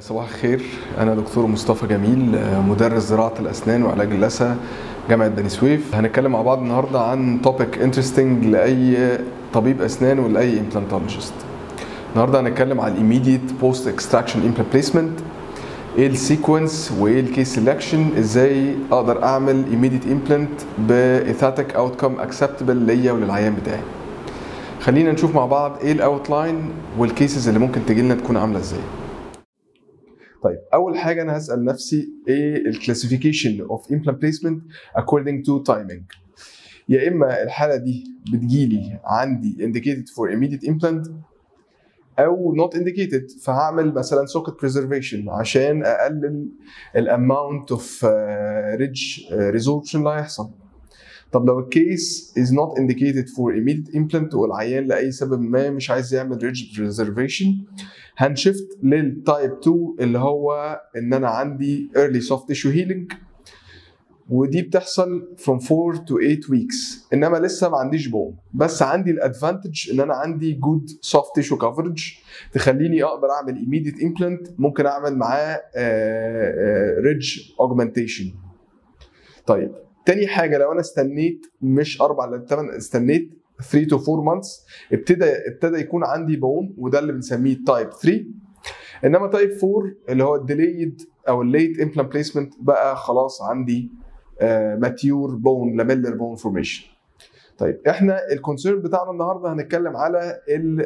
صباح الخير أنا دكتور مصطفى جميل مدرس زراعة الأسنان وعلاج اللثة جامعة بني سويف هنتكلم مع بعض النهاردة عن توبيك انترستنج لأي طبيب أسنان ولأي امبلانتولوجيست النهاردة هنتكلم على immediate post extraction implant placement ايه السيكونس وايه الكيس سelection ازاي اقدر اعمل immediate implant بايثاتيك اوتكم acceptable ليا وللعيان بتاعي خلينا نشوف مع بعض ايه الاوتلاين والكيسز اللي ممكن تجي لنا تكون عامله ازاي طيب اول حاجه انا هسال نفسي ايه الكلاسيفيكيشن اوف implant placement according to timing يا اما الحاله دي بتجيلي عندي indicated for immediate implant او not indicated فهعمل مثلا socket preservation عشان اقلل الاماونت اوف ريدج resorption اللي هيحصل طب لو الكيس is not indicated for immediate implant والعيان لاي سبب ما مش عايز يعمل ريدج preservation هنشفت للتايب 2 اللي هو ان انا عندي early soft tissue healing ودي بتحصل from 4 to 8 weeks انما لسه ما عنديش بون بس عندي الادفانتج ان انا عندي good soft tissue coverage تخليني اقدر اعمل immediate implant ممكن اعمل معاه ريدج augmentation طيب تاني حاجه لو انا استنيت مش اربع ل 8 استنيت 3 to 4 months ابتدى ابتدى يكون عندي بون وده اللي بنسميه تايب 3 انما تايب 4 اللي هو الديليد او الليت امبلانت بليسمنت بقى خلاص عندي ماتيور بون لاميلر بون فورميشن طيب احنا الكونسيرن بتاعنا النهارده هنتكلم على ال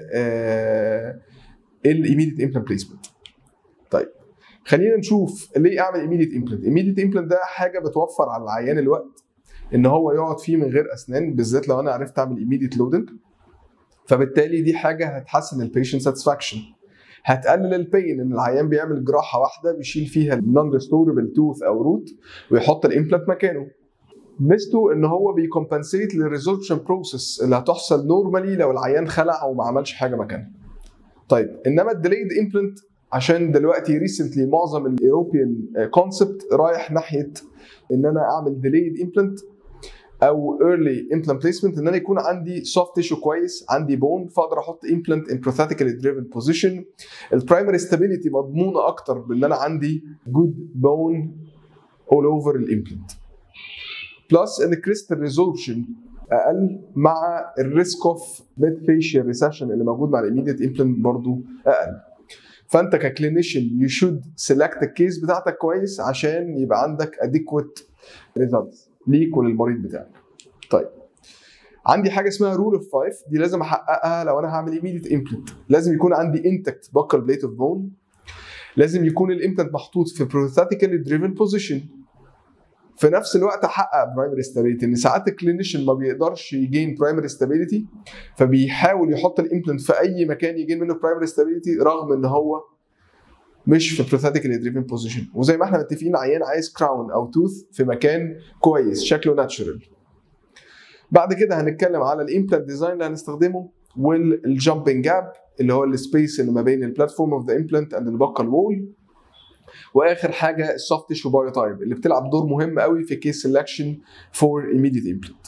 الايميديت امبلانت بليسمنت طيب خلينا نشوف ليه اعمل ايميديت امبلانت ايميديت امبلانت ده حاجه بتوفر على العيان الوقت ان هو يقعد فيه من غير اسنان بالذات لو انا عرفت اعمل ايميديت لودنج فبالتالي دي حاجه هتحسن البيشنت ساتسفاكشن هتقلل البين ان العيان بيعمل جراحه واحده بيشيل فيها النون ريستوربل توث او روت ويحط الامبلانت مكانه ميزته ان هو بيكمبنسيت للريزوربشن بروسيس اللي هتحصل نورمالي لو العيان خلع او ما عملش حاجه مكانها طيب انما الديليد امبلانت عشان دلوقتي ريسنتلي معظم الاوروبيان كونسبت رايح ناحيه ان انا اعمل ديليد امبلانت او early implant placement ان انا يكون عندي soft tissue كويس عندي بون فاقدر احط implant in prosthetically driven position البرايمري stability مضمونه اكتر بان انا عندي good bone all over الامبلانت بلس ان الكريستال ريزولوشن اقل مع الريسك اوف ميد فيشيال ريسيشن اللي موجود مع الايميديت امبلانت برضو اقل فانت ككلينيشن يو شود سيلكت الكيس بتاعتك كويس عشان يبقى عندك اديكويت ريزلتس ليك وللمريض بتاعك. طيب عندي حاجه اسمها رول اوف 5 دي لازم احققها لو انا هعمل ايميديت امبلانت لازم يكون عندي انتكت بكر بليت اوف بون لازم يكون الامبلانت محطوط في بروثاتيكالي دريفن بوزيشن في نفس الوقت احقق برايمري ستابيليتي ان ساعات الكلينيشن ما بيقدرش يجين برايمري ستابيليتي فبيحاول يحط الامبلانت في اي مكان يجين منه برايمري ستابيليتي رغم ان هو مش في بروثاتيكالي دريفن بوزيشن وزي ما احنا متفقين عيان عايز كراون او توث في مكان كويس شكله ناتشرال بعد كده هنتكلم على الامبلانت ديزاين اللي هنستخدمه والجامبنج جاب اللي هو السبيس اللي ما بين البلاتفورم اوف ذا امبلانت اند البكال وول واخر حاجه السوفت تيشو بايو تايب اللي بتلعب دور مهم قوي في كيس سelection فور immediate امبلانت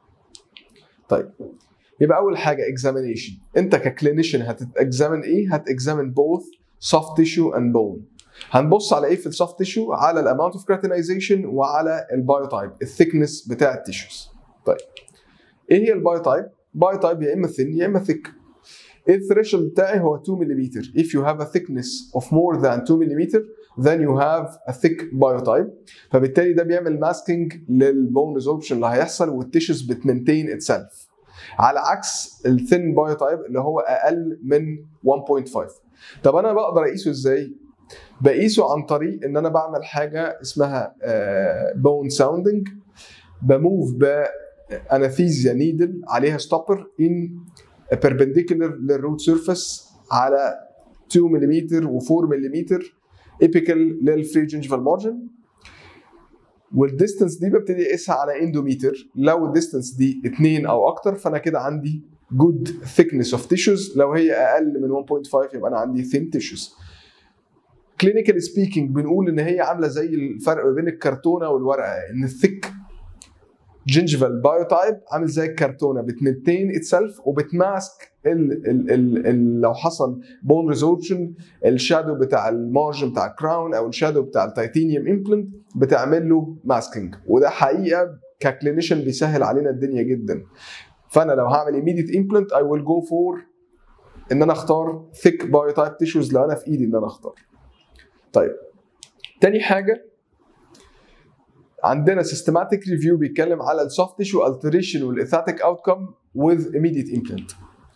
طيب يبقى اول حاجه اكزامينيشن انت ككلينيشن هتتاكزامن ايه هتاكزامن بوث soft tissue and bone هنبص على ايه في السوفت تيشو على الاماونت اوف كراتينايزيشن وعلى البايو تايب الثيكنس بتاع التيشوز طيب ايه هي البايو تايب بايو تايب يا اما ثين يا اما ثيك الثريشولد بتاعي هو 2 ملم if you have a thickness of more than 2 ملم then you have a thick biotype فبالتالي ده بيعمل ماسكينج للبون ريزوربشن اللي هيحصل والتيشوز بتمنتين اتسلف على عكس الثين بايوتايب اللي هو اقل من 1.5 طب انا بقدر اقيسه ازاي؟ بقيسه عن طريق ان انا بعمل حاجه اسمها بون ساوندنج بموف باناثيزيا نيدل عليها ستوبر ان بيربنديكولار للروت سيرفيس على 2 ملم و4 ملم ايبيكال للفري جنجفال مارجن والديستنس دي ببتدي اقيسها على اندوميتر لو الديستنس دي 2 او اكتر فانا كده عندي good thickness of tissues لو هي اقل من 1.5 يبقى انا عندي thin tissues كلينيكال سبيكينج بنقول ان هي عامله زي الفرق ما بين الكرتونه والورقه ان الثيك جينجيفال بايوتايب عامل زي الكرتونه بتمنتين اتسلف وبتماسك ال ال ال ال لو حصل بون ريزوربشن الشادو بتاع المارجن بتاع الكراون او الشادو بتاع التيتانيوم امبلنت بتعمل له ماسكينج وده حقيقه ككلينيشن بيسهل علينا الدنيا جدا فانا لو هعمل immediate implant I will go for ان انا اختار thick biotype tissues لو انا في ايدي ان انا اختار طيب تاني حاجه عندنا systematic review بيتكلم على السوفت tissue alteration والاثاتيك outcome with immediate implant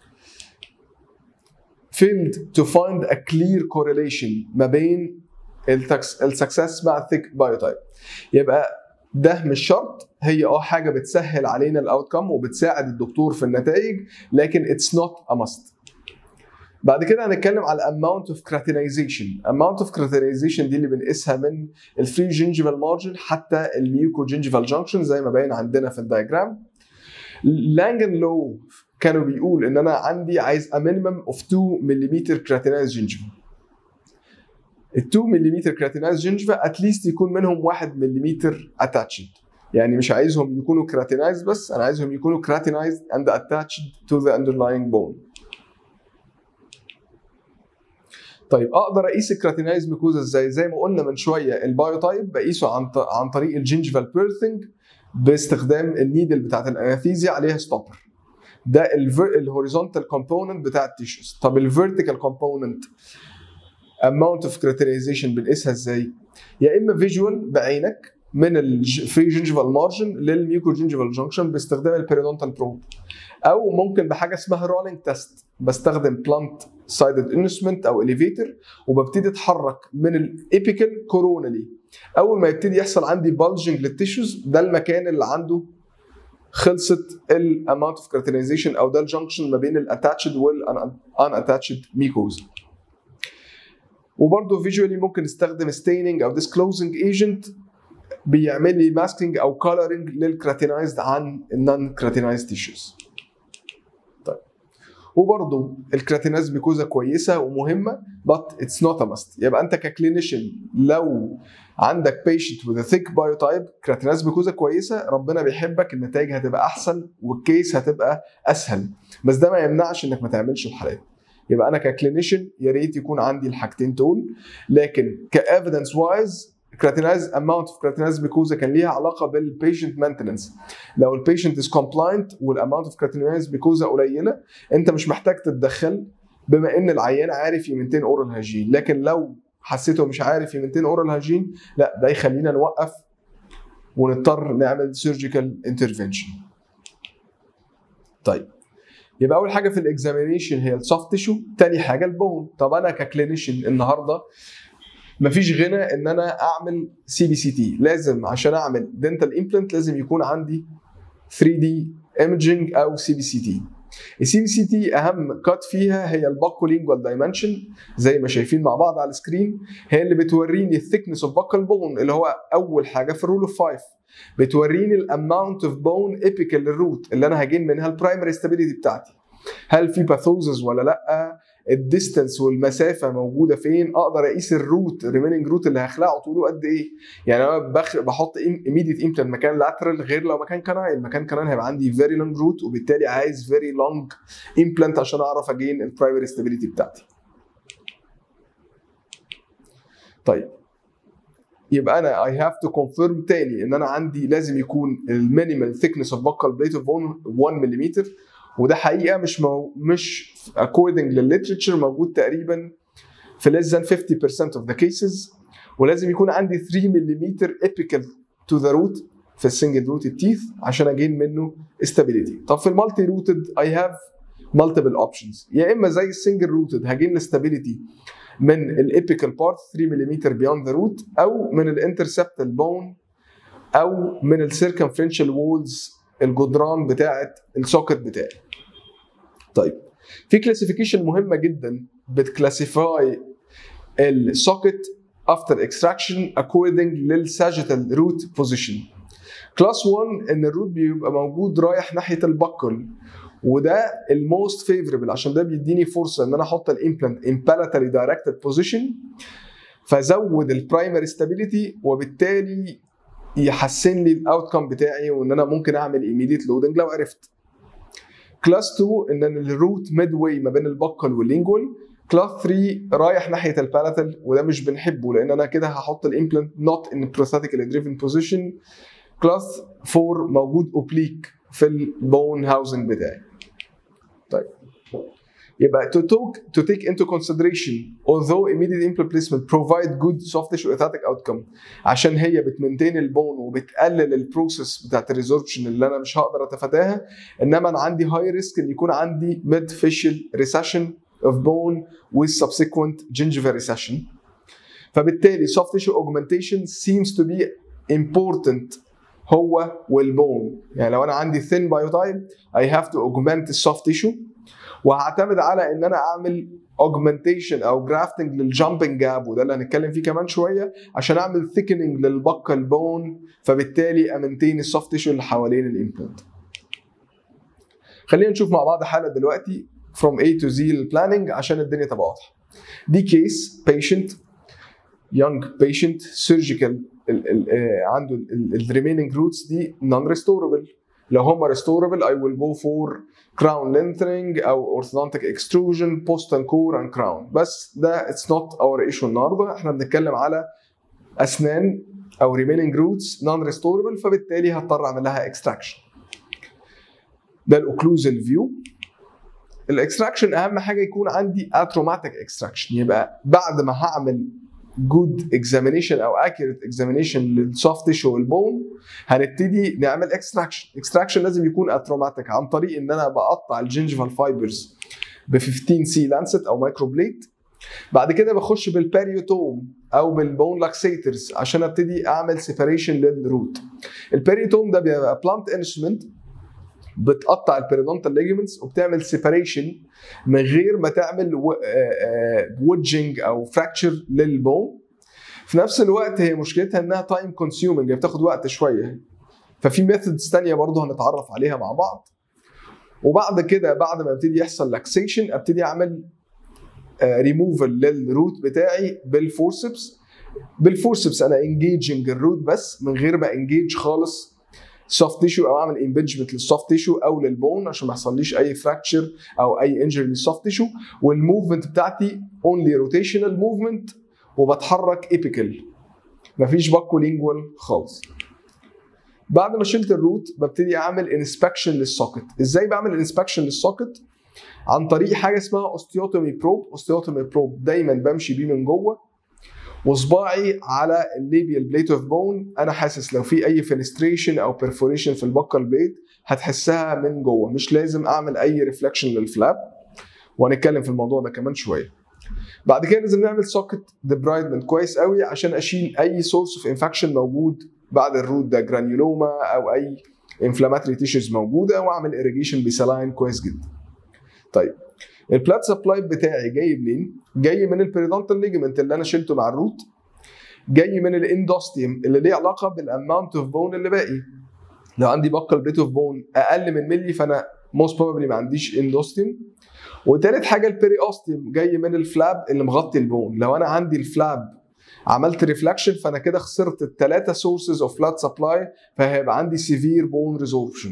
failed to find a clear correlation ما بين السكسس مع thick biotype يبقى ده مش شرط هي اه حاجه بتسهل علينا الاوتكم وبتساعد الدكتور في النتائج لكن اتس نوت ا ماست بعد كده هنتكلم على amount of keratinization amount of keratinization دي اللي بنقيسها من الفري جينجيفال مارجن حتى الميوكو جينجيفال جانكشن زي ما باين عندنا في الدايجرام لانجن لو كانوا بيقول ان انا عندي عايز a minimum of 2 ملم كراتينايز جينجيفال ال 2 ملم كراتينايز جينجيفا اتليست يكون منهم 1 ملم اتاتشد يعني مش عايزهم يكونوا كراتينايز بس انا عايزهم يكونوا كراتينايزد اند اتاتشد تو ذا underlying bone طيب اقدر اقيس الكراتينايز ميكوزا ازاي؟ زي ما قلنا من شويه البايوتايب بقيسه عن عن طريق الجينجيفال بيرثنج باستخدام النيدل بتاعت الاناثيزيا عليها ستوبر ده الهوريزونتال كومبوننت بتاع التيشوز طب الفيرتيكال كومبوننت اماونت اوف كراتينايزيشن بنقيسها ازاي؟ يا اما فيجوال بعينك من الفري جينجيفال مارجن للميوكو جينجيفال جانكشن باستخدام البيريدونتال بروب او ممكن بحاجه اسمها رولينج تيست بستخدم بلانت سايدد انسترومنت او اليفيتر وببتدي اتحرك من الابيكال كورونالي اول ما يبتدي يحصل عندي بالجنج للتيشوز ده المكان اللي عنده خلصت الاماونت اوف كراتينايزيشن او ده الجنكشن ما بين الاتاتشد والان اتاتشد ميكوز وبرضه فيجوالي ممكن نستخدم ستيننج او ديسكلوزنج ايجنت بيعمل لي ماسكينج او كولرنج للكراتينايزد عن النون كراتينايزد تيشوز طيب وبرضه الكراتينايز ميكوزا كويسه ومهمه but it's not a must يبقى انت ككلينيشن لو عندك بيشنت with a thick biotype كراتينايز ميكوزا كويسه ربنا بيحبك النتائج هتبقى احسن والكيس هتبقى اسهل بس ده ما يمنعش انك ما تعملش الحالات يبقى انا ككلينيشن يا ريت يكون عندي الحاجتين دول لكن كايفيدنس وايز كراتينايز اماونت اوف كراتينايز ميكوزا كان ليها علاقه بالبيشنت مينتننس لو البيشنت از كومبلاينت والاماونت اوف كراتينايز ميكوزا قليله انت مش محتاج تتدخل بما ان العيان عارف يمنتين اورال هاجين لكن لو حسيته مش عارف يمنتين اورال هاجين لا ده يخلينا نوقف ونضطر نعمل سيرجيكال انترفنشن طيب يبقى اول حاجه في الاكزامينيشن هي السوفت تيشو تاني حاجه البون طب انا ككلينيشن النهارده مفيش غنى ان انا اعمل سي بي سي تي لازم عشان اعمل دنتال امبلانت لازم يكون عندي 3 دي ايمجنج او سي بي سي تي السي بي سي تي اهم كات فيها هي الباكولينجوال دايمنشن زي ما شايفين مع بعض على السكرين هي اللي بتوريني الثيكنس اوف باكل بون اللي هو اول حاجه في الرول اوف 5 بتوريني الاماونت اوف بون ايبيكال للروت اللي انا هجين منها البرايمري ستابيليتي بتاعتي هل في باثوزز ولا لا الديستنس والمسافه موجوده فين اقدر اقيس الروت الريميننج روت اللي هخلعه طوله قد ايه يعني انا بخ... بحط ايميديت امبلانت مكان لاترال غير لو مكان كناين مكان كناين هيبقى عندي فيري لونج روت وبالتالي عايز فيري لونج امبلانت عشان اعرف اجين البرايمري ستابيليتي بتاعتي طيب يبقى انا اي هاف تو كونفيرم تاني ان انا عندي لازم يكون المينيمال ثيكنس اوف بكال بليت اوف 1 ملم وده حقيقه مش مو مش according للليترشر موجود تقريبا في less than 50% of the cases ولازم يكون عندي 3 ملم epical to the root في السنجل روتد تيث عشان اجين منه stability طب في المالتي روتد I have multiple options يا اما زي السنجل روتد هجين الاستابيليتي من الابيكال بارت 3 ملم بيوند ذا روت او من الانترسبتال بون او من السيركمفرنشال وولز الجدران بتاعه السوكت بتاعي طيب في كلاسيفيكيشن مهمه جدا بتكلاسيفاي السوكت افتر اكستراكشن اكوردنج للساجيتال روت بوزيشن كلاس 1 ان الروت بيبقى موجود رايح ناحيه البكل وده الموست فيفوربل عشان ده بيديني فرصه ان انا احط الامبلانت ان بالاتري دايركتد بوزيشن فزود البرايمري ستابيليتي وبالتالي يحسن لي الاوتكم بتاعي وان انا ممكن اعمل ايميديت لودنج لو عرفت كلاس 2 ان انا الروت ميد واي ما بين البقل واللينجوال كلاس 3 رايح ناحيه البالاتال وده مش بنحبه لان انا كده هحط الامبلانت نوت ان بروستاتيكالي دريفن بوزيشن كلاس 4 موجود اوبليك في البون هاوزنج بتاعي طيب يبقى to take to take into consideration although immediate implant placement provide good soft tissue aesthetic outcome عشان هي بتمنتين البون وبتقلل البروسيس بتاعت الريزوربشن اللي انا مش هقدر اتفاداها انما انا عندي هاي ريسك ان يكون عندي mid facial recession of bone with subsequent gingival recession فبالتالي soft tissue augmentation seems to be important هو والبون يعني لو انا عندي thin biotype I have to augment the soft tissue وهعتمد على ان انا اعمل augmentation او grafting للجامبنج جاب وده اللي هنتكلم فيه كمان شويه عشان اعمل thickening للبقه البون فبالتالي امنتين السوفت تيشو اللي حوالين الامبلانت. خلينا نشوف مع بعض حاله دلوقتي from A to Z البلاننج عشان الدنيا تبقى واضحه. دي كيس patient young patient surgical ال ال عنده الريميننج روتس دي non restorable لو هم ريستوربل I will go for crown lengthening او orthodontic extrusion post and core and crown بس ده it's not our issue النهارده احنا بنتكلم على اسنان او remaining roots non restorable فبالتالي هضطر اعمل لها extraction ده الاوكلوزال فيو الاكستراكشن اهم حاجه يكون عندي اتروماتيك اكستراكشن يبقى بعد ما هعمل جود اكزامينيشن او اكيوريت اكزامينيشن للسوفت تيشو والبون هنبتدي نعمل اكستراكشن اكستراكشن لازم يكون اتروماتيك عن طريق ان انا بقطع الجنجفال فايبرز ب 15 سي لانست او مايكرو بليد بعد كده بخش بالباريوتوم او بالبون لاكسيترز عشان ابتدي اعمل سيباريشن للروت الباريوتوم ده بيبقى بلانت انسترومنت بتقطع البيريدونتال ليجمنتس وبتعمل سيباريشن من غير ما تعمل وودجنج او فراكتشر للبون في نفس الوقت هي مشكلتها انها تايم كونسيومنج بتاخد وقت شويه ففي ميثودز ثانيه برضه هنتعرف عليها مع بعض وبعد كده بعد ما يبتدي يحصل لاكسيشن ابتدي اعمل ريموفال للروت بتاعي بالفورسبس بالفورسبس انا انجيجنج الروت بس من غير ما انجيج خالص سوفت تيشو او اعمل امبنجمنت للسوفت تيشو او للبون عشان ما يحصليش اي فراكتشر او اي انجري للسوفت تيشو والموفمنت بتاعتي اونلي روتيشنال موفمنت وبتحرك ايبيكال مفيش باكو لينجوال خالص بعد ما شلت الروت ببتدي اعمل انسبكشن للسوكت ازاي بعمل انسبكشن للسوكت عن طريق حاجه اسمها اوستيوتومي بروب اوستيوتومي بروب دايما بمشي بيه من جوه وصباعي على الليبيال بليت اوف بون انا حاسس لو في اي فينستريشن او بيرفوريشن في البقه البيت هتحسها من جوه مش لازم اعمل اي ريفلكشن للفلاب وهنتكلم في الموضوع ده كمان شويه بعد كده لازم نعمل سوكت ديبرايدمنت كويس قوي عشان اشيل اي سورس اوف انفكشن موجود بعد الروت ده جرانيولوما او اي انفلاماتري تيشوز موجوده واعمل اريجيشن بسلاين كويس جدا طيب البلاد سبلاي بتاعي جاي منين؟ جاي من البيريدونتال ليجمنت اللي انا شلته مع الروت جاي من الاندوستيوم اللي ليه علاقه بالاماونت اوف بون اللي باقي لو عندي بقى البليت اوف بون اقل من ملي فانا موست بروبلي ما عنديش اندوستيوم وتالت حاجه البيريوستيوم جاي من الفلاب اللي مغطي البون لو انا عندي الفلاب عملت ريفلكشن فانا كده خسرت الثلاثه سورسز اوف بلاد سبلاي فهيبقى عندي سيفير بون ريزوربشن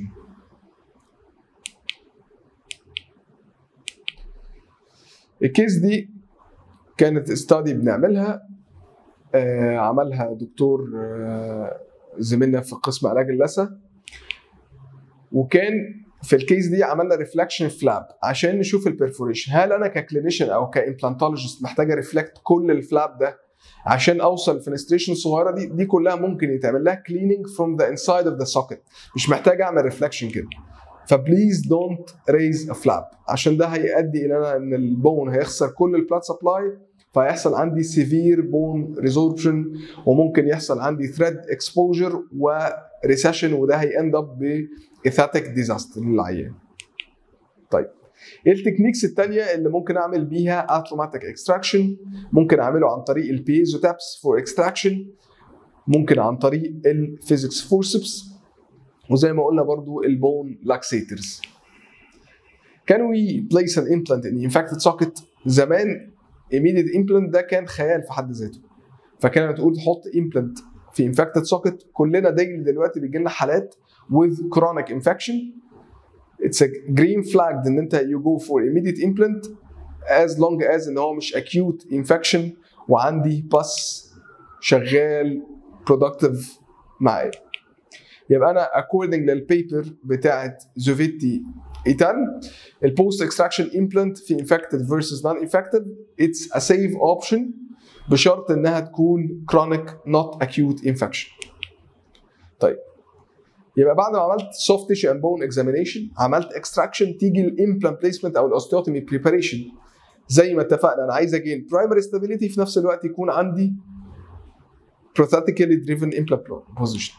الكيس دي كانت استادي بنعملها آه عملها دكتور آه زميلنا في قسم علاج اللثه وكان في الكيس دي عملنا ريفلكشن فلاب عشان نشوف البرفوريشن هل انا ككلينيشن او كامبلانتولوجيست محتاج ريفلكت كل الفلاب ده عشان اوصل الفنستريشن الصغيره دي دي كلها ممكن يتعمل لها كليننج فروم ذا انسايد اوف ذا سوكت مش محتاج اعمل ريفلكشن كده فبليز دونت ريز ا فلاب عشان ده هيؤدي الى ان البون هيخسر كل البلاد سبلاي فهيحصل عندي سيفير بون ريزوربشن وممكن يحصل عندي ثريد اكسبوجر وريسيشن وده هيأند اب بايثاتيك ديزاستر للعيان. طيب ايه التكنيكس الثانيه اللي ممكن اعمل بيها اتروماتيك اكستراكشن ممكن اعمله عن طريق البيزو تابس فور اكستراكشن ممكن عن طريق الفيزيكس فورسبس وزي ما قلنا برضو البون لاكسيترز Can we place an implant in infected socket؟ زمان immediate implant ده كان خيال في حد ذاته فكان بتقول تحط implant في infected socket كلنا دايلي دلوقتي بيجي لنا حالات with chronic infection it's a green flag ان انت you go for immediate implant as long as ان هو مش acute infection وعندي بس شغال productive معايا يبقى انا according للبيبر بتاعت زوفيتي ايتال البوست اكستراكشن امبلانت في infected versus non infected it's a safe option بشرط انها تكون chronic not acute infection طيب يبقى بعد ما عملت soft tissue and bone examination عملت extraction تيجي الامبلانت بليسمنت او الاوستيوتومي بريباريشن زي ما اتفقنا انا عايز اجين برايمري stability في نفس الوقت يكون عندي prosthetically driven implant position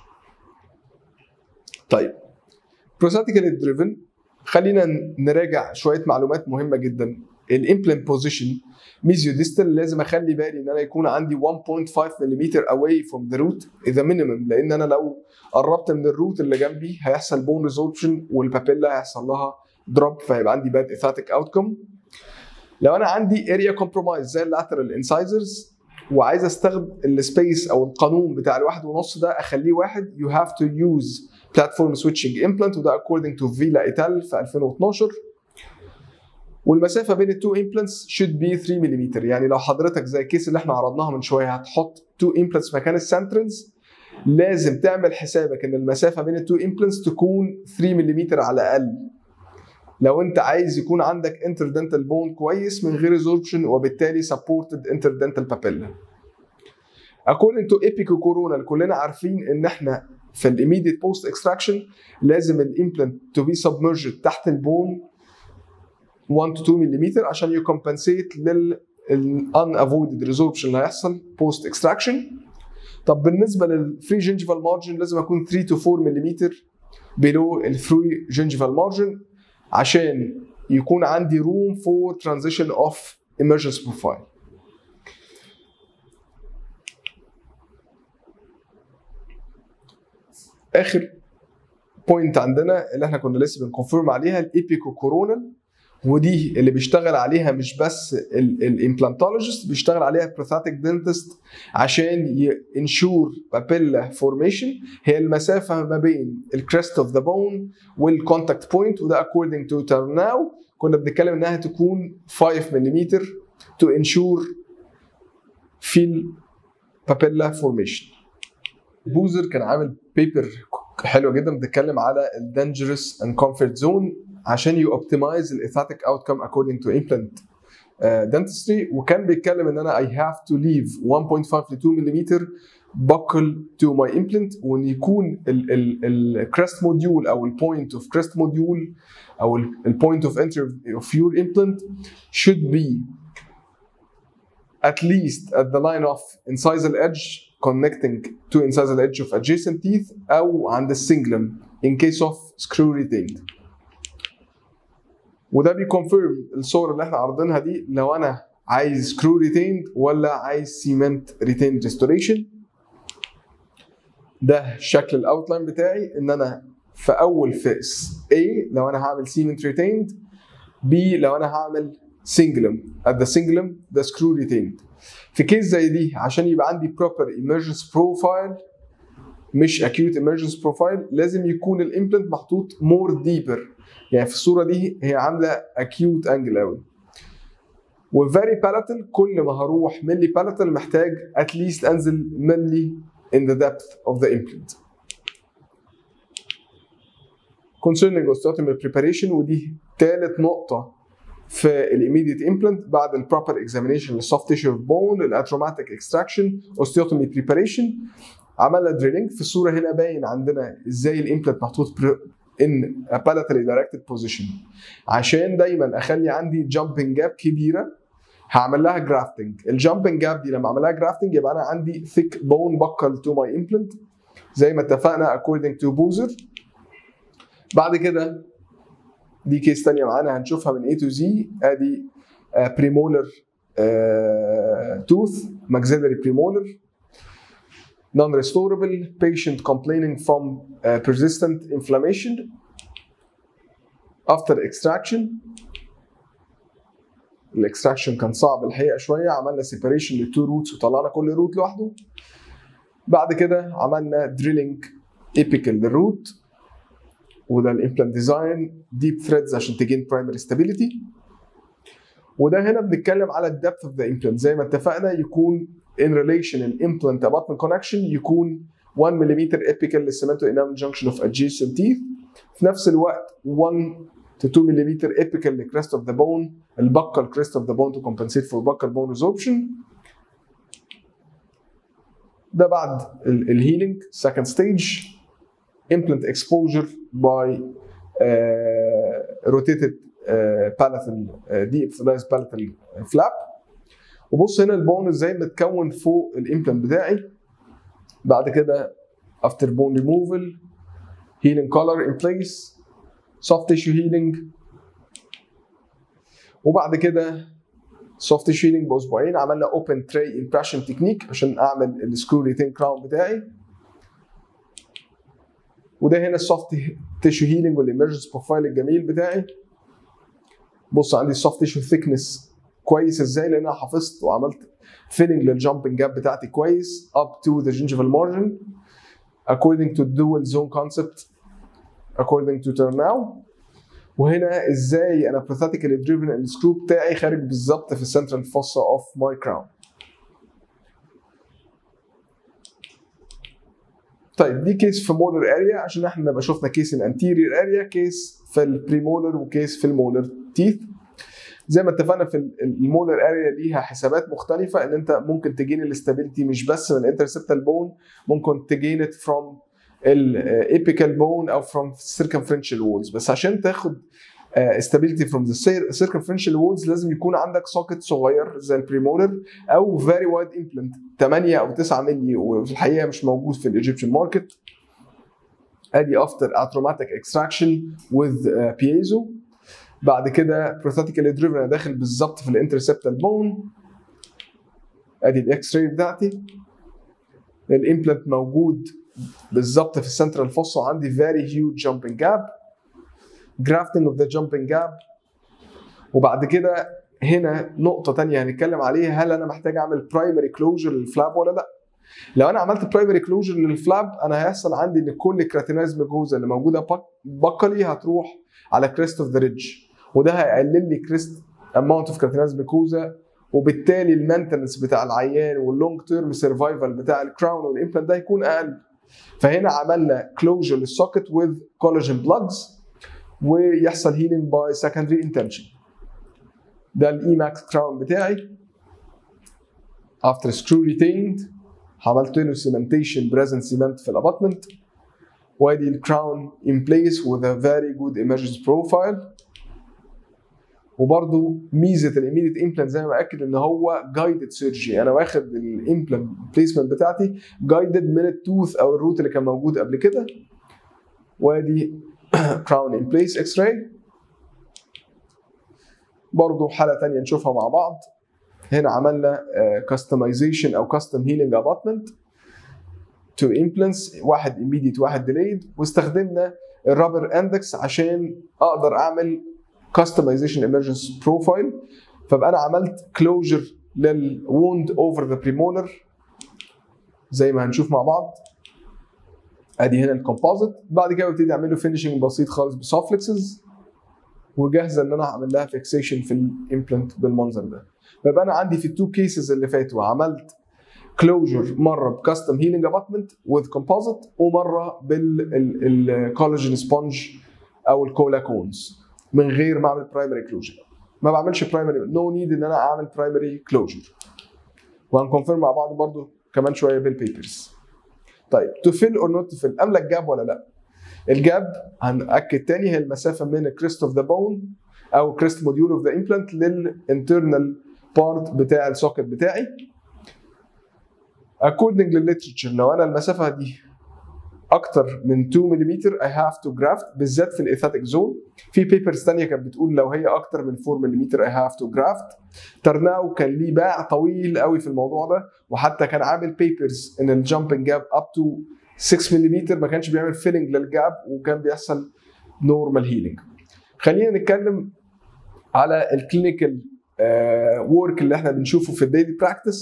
طيب prosthetically driven خلينا نراجع شويه معلومات مهمه جدا الامبلانت بوزيشن ميزيو ديستال لازم اخلي بالي ان انا يكون عندي 1.5 ملم away from the root اذا مينيمم لان انا لو قربت من الروت اللي جنبي هيحصل بون ريزوربشن والبابيلا هيحصل لها دروب فهيبقى عندي باد اثاتيك اوتكم لو انا عندي اريا كومبرومايز زي اللاترال انسايزرز وعايز استخدم السبيس او القانون بتاع الواحد ونص ده اخليه واحد يو هاف تو يوز بلاتفورم سويتشنج امبلانت وده اكوردنج تو فيلا ايتال في 2012 والمسافه بين التو امبلانتس شود بي 3 ملم يعني لو حضرتك زي الكيس اللي احنا عرضناها من شويه هتحط تو امبلانتس مكان السنترنز لازم تعمل حسابك ان المسافه بين التو امبلانتس تكون 3 ملم على الاقل لو انت عايز يكون عندك انتردنتال بون كويس من غير ريزوربشن وبالتالي سبورتد انتردنتال بابيلا according to epico كورونا كلنا عارفين ان احنا في الايميديت بوست اكستراكشن لازم الامبلانت تو بي سبمرجد تحت البون 1 to 2 ملم عشان يكمبنسيت لل unavoided resorption اللي هيحصل بوست اكستراكشن طب بالنسبه للفري جنجيفال مارجن لازم اكون 3 to 4 ملم below الفري جنجيفال مارجن عشان يكون عندي room for transition of emergence profile اخر بوينت عندنا اللي احنا كنا لسه بنكونفيرم عليها الابيكو كورونال ودي اللي بيشتغل عليها مش بس الامبلانتولوجيست بيشتغل عليها بروثاتيك دنتست عشان ينشور بابيلا فورميشن هي المسافه ما بين الكريست اوف ذا بون والكونتاكت بوينت وده اكوردنج تو ترناو كنا بنتكلم انها تكون 5 ملم تو انشور في البابيلا فورميشن بوزر كان عامل بيبر حلوه جدا بتتكلم على الدنجرس اند كومفورت زون عشان يو اوبتمايز الايثاتيك اوتكم according to implant dentistry وكان بيتكلم ان انا I have to leave 1.5 ل 2 ملم buckle to my implant وان يكون الكريست موديول او البوينت اوف كريست موديول او البوينت اوف entry of your implant should be at least at the line of incisal edge connecting to incisal edge of adjacent teeth او عند السنجلم in case of screw retained وده بيكونفيرم الصور اللي احنا عارضينها دي لو انا عايز سكرو ريتيند ولا عايز سيمنت ريتيند ريستوريشن ده شكل الاوتلاين بتاعي ان انا في اول فيس A لو انا هعمل سيمنت ريتيند B لو انا هعمل سنجلم at the singulum ده سكرو ريتيند في كيس زي دي عشان يبقى عندي proper emergence profile مش acute emergence profile لازم يكون الامبلانت محطوط more deeper يعني في الصوره دي هي عامله acute angle قوي وفيري بالاتال كل ما هروح ملي بالاتال محتاج اتليست انزل ملي in the depth of the implant concerning osteotomy preparation ودي ثالث نقطه في الايميديت امبلانت بعد البروبر اكزامينيشن للسوفت تيشو بون الاتروماتيك اكستراكشن اوستيوتومي بريباريشن عملنا دريلينج في الصوره هنا باين عندنا ازاي الامبلانت محطوط ان palatally directed position عشان دايما اخلي عندي جامبنج جاب كبيره هعمل لها جرافتنج الجامبنج جاب دي لما اعمل لها جرافتنج يبقى انا عندي thick bone buccal to my implant زي ما اتفقنا according to بوزر بعد كده دي كيس ثانيه معانا هنشوفها من A to Z ادي بريمولر توث maxillary premolar non-restorable patient complaining from uh, persistent inflammation after extraction الاكستراكشن كان صعب الحقيقه شويه عملنا سيبريشن للتو روتس وطلعنا كل روت لوحده بعد كده عملنا دريلينج ايبيكال للروت وده الامبلانت ديزاين ديب ثريدز عشان تجين برايمري ستابيليتي وده هنا بنتكلم على الدبث اوف ذا امبلانت زي ما اتفقنا يكون in relation الامبلانت abutment connection يكون 1 ملم apical للسيمنتو enamel junction of adjacent teeth في نفس الوقت 1 to 2 ملم apical للcrest of the bone البقى crest of the bone to compensate for buccal bone resorption ده بعد الهيلينج second stage implant exposure by uh, rotated uh, palatal uh, de-epithelialized palatal flap وبص هنا البون ازاي متكون فوق الامبلانت بتاعي بعد كده after bone removal healing color in place soft tissue healing وبعد كده soft tissue healing باسبوعين عملنا open tray impression technique عشان اعمل السكرو ريتين كراون بتاعي وده هنا السوفت تيشو هيلينج والامرجنس بروفايل الجميل بتاعي بص عندي السوفت تيشو ثيكنس كويس ازاي لان انا حفظت وعملت فيلنج للجامبنج جاب بتاعتي كويس up to the gingival margin according to dual zone concept according to Turnow وهنا ازاي انا pathetically driven السكرو بتاعي خارج بالظبط في السنترال fossa اوف ماي كراون طيب دي كيس في مولر اريا عشان احنا نبقى شفنا كيس الانتيريور اريا كيس في البريمولر وكيس في المولر تيث زي ما اتفقنا في المولر اريا ليها حسابات مختلفه ان انت ممكن تجين الاستابيليتي مش بس من الانترسبتال بون ممكن تجين ات فروم الابيكال بون او فروم circumferential وولز بس عشان تاخد استابيليتي فروم ذا circumferential وولز لازم يكون عندك سوكت صغير زي البريمولر او فيري وايد امبلانت 8 او 9 مللي وفي الحقيقه مش موجود في الايجيبشن ماركت ادي افتر اتروماتيك اكستراكشن وذ بييزو بعد كده بروثاتيكالي دريفن انا داخل بالظبط في الانترسبتال بون ادي الاكس راي بتاعتي الامبلانت موجود بالظبط في السنترال فوس وعندي فيري هيوج جامبنج جاب جرافتنج اوف ذا جامبنج جاب وبعد كده هنا نقطة تانية هنتكلم عليها هل أنا محتاج أعمل برايمري كلوجر للفلاب ولا لأ؟ لو أنا عملت برايمري كلوجر للفلاب أنا هيحصل عندي إن كل الكراتينايز ميجوزا اللي موجودة بقلي هتروح على كريست اوف ذا ريدج وده هيقلل لي كريست اماونت اوف كراتينايز ميجوزا وبالتالي المينتنس بتاع العيان واللونج تيرم سرفايفل بتاع الكراون والامبلانت ده هيكون اقل فهنا عملنا كلوجر للسوكت وذ كولاجين بلاجز ويحصل هيلينج باي سكندري انتنشن ده الاي ماكس كراون بتاعي افتر سكرو ريتيند عملت له سيمنتيشن بريزنت سيمنت في الاباتمنت وادي الكراون ان بليس with a very good emergence profile وبرده ميزه الاميديت امبلانت زي ما باكد ان هو جايدد سيرجي انا واخد الامبلانت بليسمنت بتاعتي جايدد من التوث او الروت اللي كان موجود قبل كده وادي كراون ان بليس اكس راي برضه حاله ثانيه نشوفها مع بعض هنا عملنا كاستمايزيشن او كاستم هيلينج اباتمنت تو امبلانتس واحد immediate واحد delayed واستخدمنا الرابر اندكس عشان اقدر اعمل كاستمايزيشن emergence بروفايل فبقى انا عملت كلوجر للوند اوفر ذا بريمولر زي ما هنشوف مع بعض ادي هنا الكومبوزيت بعد كده ببتدي اعمل له فينشنج بسيط خالص بسوفلكسز وجاهزه ان انا اعمل لها فيكسيشن في الامبلانت بالمنظر ده فيبقى انا عندي في التو كيسز اللي فاتوا عملت كلوجر مره بكاستم هيلينج اباتمنت وذ كومبوزيت ومره بالكولاجين سبونج او الكولا كونز من غير ما اعمل برايمري كلوجر ما بعملش برايمري نو نيد ان انا اعمل برايمري كلوجر وهنكونفيرم مع بعض برضو كمان شويه بالبيبرز طيب تفل اور نوت تفل املك جاب ولا لا الجاب هنأكد تاني هي المسافه من الكريست اوف ذا بون او كريست موديول اوف ذا امبلانت للانترنال بارت بتاع السوكت بتاعي according للليترشر لو انا المسافه دي اكتر من 2 ملم I have to graft بالذات في الايثاتيك زون في بيبرز ثانيه كانت بتقول لو هي اكتر من 4 ملم I have to graft ترناو كان ليه باع طويل قوي في الموضوع ده وحتى كان عامل بيبرز ان الجامبنج جاب اب تو 6 ملم ما كانش بيعمل فيلنج للجاب وكان بيحصل نورمال هيلينج خلينا نتكلم على الكلينيكال ورك اللي احنا بنشوفه في الديلي براكتس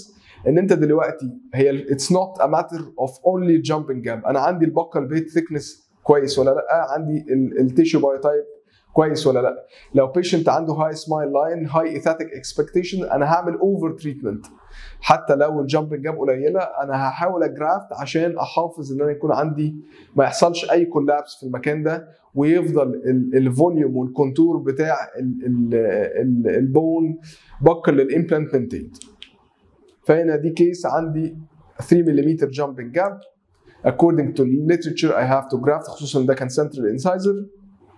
ان انت دلوقتي هي اتس نوت ا ماتر اوف اونلي جامبنج جاب انا عندي البقه بيت ثيكنس كويس ولا لا عندي التيشو باي تايب كويس ولا لا لو بيشنت عنده هاي سمايل لاين هاي ايثاتيك اكسبكتيشن انا هعمل اوفر تريتمنت حتى لو الجامبنج جاب قليله انا هحاول اجرافت عشان احافظ ان انا يكون عندي ما يحصلش اي كولابس في المكان ده ويفضل الفوليوم والكونتور بتاع البون بقل للامبلانت مينتيند فهنا دي كيس عندي 3 ملم جامبنج جاب according to literature I have to graft خصوصا ده كان central incisor